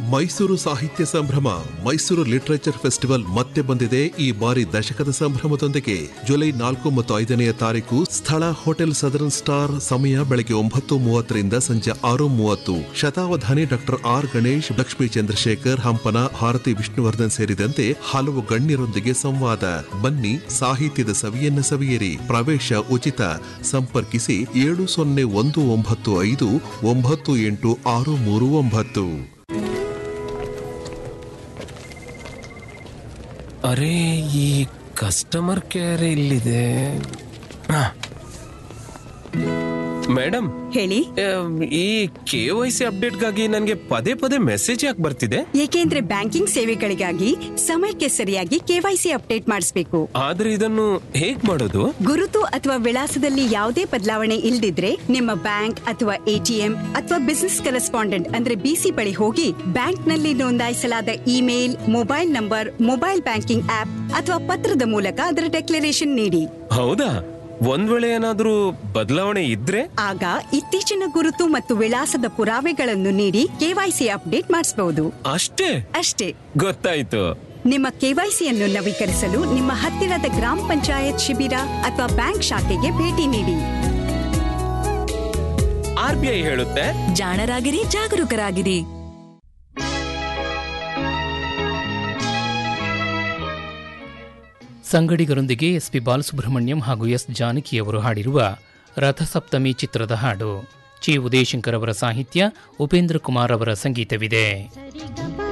ಮೈಸೂರು ಸಾಹಿತ್ಯ ಸಂಭ್ರಮ Mysuru literature festival ಮತ್ತೆ ಬಂದಿದೆ ಈ ಬಾರಿ ದಶಕದ ಸಂಭ್ರಮದೊಂದಿಗೆ ಜುಲೈ ನಾಲ್ಕು ಮತ್ತು ಐದನೆಯ ತಾರೀಕು ಸ್ಥಳ ಹೋಟೆಲ್ ಸದರನ್ ಸ್ಟಾರ್ ಸಮಯ ಬೆಳಗ್ಗೆ ಒಂಬತ್ತು ಮೂವತ್ತರಿಂದ ಸಂಜೆ ಆರು ಮೂವತ್ತು ಶತಾವಧಾನಿ ಡಾಕ್ಟರ್ ಆರ್ ಗಣೇಶ್ ಲಕ್ಷ್ಮೀ ಚಂದ್ರಶೇಖರ್ ಹಂಪನ ಭಾರತಿ ವಿಷ್ಣುವರ್ಧನ್ ಸೇರಿದಂತೆ ಹಲವು ಗಣ್ಯರೊಂದಿಗೆ ಸಂವಾದ ಬನ್ನಿ ಸಾಹಿತ್ಯದ ಸವಿಯನ್ನ ಸವಿಯಿರಿ ಪ್ರವೇಶ ಉಚಿತ ಸಂಪರ್ಕಿಸಿ ಏಳು ಸೊನ್ನೆ ಒಂದು ಒಂಬತ್ತು ಐದು ಒಂಬತ್ತು ಎಂಟು ಆರು ಮೂರು ಒಂಬತ್ತು ಅರೆ ಈ ಕಸ್ಟಮರ್ ಕೇರ್ ಇಲ್ಲಿದೆ ಆ. ಮೇಡಮ್ ಹೇಳಿ ಆಮ್, ಈ ಕೆ ವೈ ಸಿ ಅಪ್ಡೇಟ್ಗಾಗಿ ನನಗೆ ಪದೇ ಪದೇ ಮೆಸೇಜ್ ಯಾಕೆ ಬರ್ತಿದೆ ಏಕೆಂದ್ರೆ ಬ್ಯಾಂಕಿಂಗ್ ಸೇವೆಗಳಿಗಾಗಿ ಸಮಯಕ್ಕೆ ಸರಿಯಾಗಿ ಕೆವೈಸಿ ಅಪ್ಡೇಟ್ ಮಾಡಿಸಬೇಕು ಆದ್ರೆ ಇದನ್ನು ಹೇಗ್ ಮಾಡೋದು ಗುರುತು ಅಥವಾ ವಿಳಾಸದಲ್ಲಿ ಯಾವುದೇ ಬದಲಾವಣೆ ಇಲ್ದಿದ್ರೆ ನಿಮ್ಮ ಬ್ಯಾಂಕ್ ಅಥವಾ ಎಟಿಎಂ ಅಥವಾ ಬಿಸಿನೆಸ್ ಕರೆಸ್ಪಾಂಡೆಂಟ್ ಅಂದ್ರೆ ಬಿಸಿ ಬಳಿ ಹೋಗಿ ಬ್ಯಾಂಕ್ ನಲ್ಲಿ ನೋಂದಾಯಿಸಲಾದ email mobile number mobile banking app ಅಥವಾ ಪತ್ರದ ಮೂಲಕ ಅದರ ಡೆಕ್ಲರೇಷನ್ ನೀಡಿ ಹೌದಾ ಒಂದ್ ವೇಳೆ ಏನಾದ್ರೂ ಬದಲಾವಣೆ ಇದ್ರೆ ಆಗ ಇತ್ತೀಚಿನ ಗುರುತು ಮತ್ತು ವಿಳಾಸದ ಪುರಾವೆಗಳನ್ನು ನೀಡಿ ಕೆವೈಸಿ ಅಪ್ಡೇಟ್ ಮಾಡಿಸಬಹುದು ಅಷ್ಟೇ ಅಷ್ಟೇ ಗೊತ್ತಾಯ್ತು ನಿಮ್ಮ ಕೆವೈಸಿಯನ್ನು ನವೀಕರಿಸಲು ನಿಮ್ಮ ಹತ್ತಿರದ ಗ್ರಾಮ ಪಂಚಾಯತ್ ಶಿಬಿರ ಅಥವಾ ಬ್ಯಾಂಕ್ ಶಾಖೆಗೆ ಭೇಟಿ ನೀಡಿ ಆರ್ ಬಿ ಐ ಹೇಳುತ್ತೆ ಜಾಣರಾಗಿರಿ ಜಾಗರೂಕರಾಗಿರಿ ಸಂಗಡಿಗರೊಂದಿಗೆ ಎಸ್ ಪಿ ಬಾಲಸುಬ್ರಹ್ಮಣ್ಯಂ ಹಾಗೂ ಎಸ್ ಜಾನಕಿಯವರು ಹಾಡಿರುವ ರಥಸಪ್ತಮಿ ಚಿತ್ರದ ಹಾಡು ಚಿ ಉದಯಶಂಕರ್ ಅವರ ಸಾಹಿತ್ಯ ಉಪೇಂದ್ರ ಕುಮಾರ್ ಅವರ ಸಂಗೀತವಿದೆ ಸರಿಗ